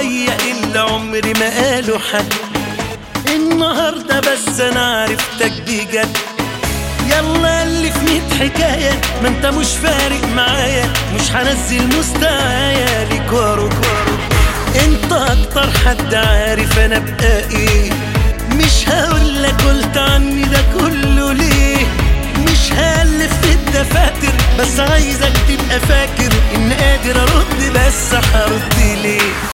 فيا اللي عمري ما قاله حد النهارده بس انا عرفتك بجد يلا الف ميت حكاية ما انت مش فارق معايا مش هنزل مستوايا ليك وارو انت اكتر حد عارف انا بقى ايه مش هقولك قلت عني ده كله ليه مش هالف في الدفاتر بس عايزك تبقى فاكر ان قادر ارد بس هرد ليه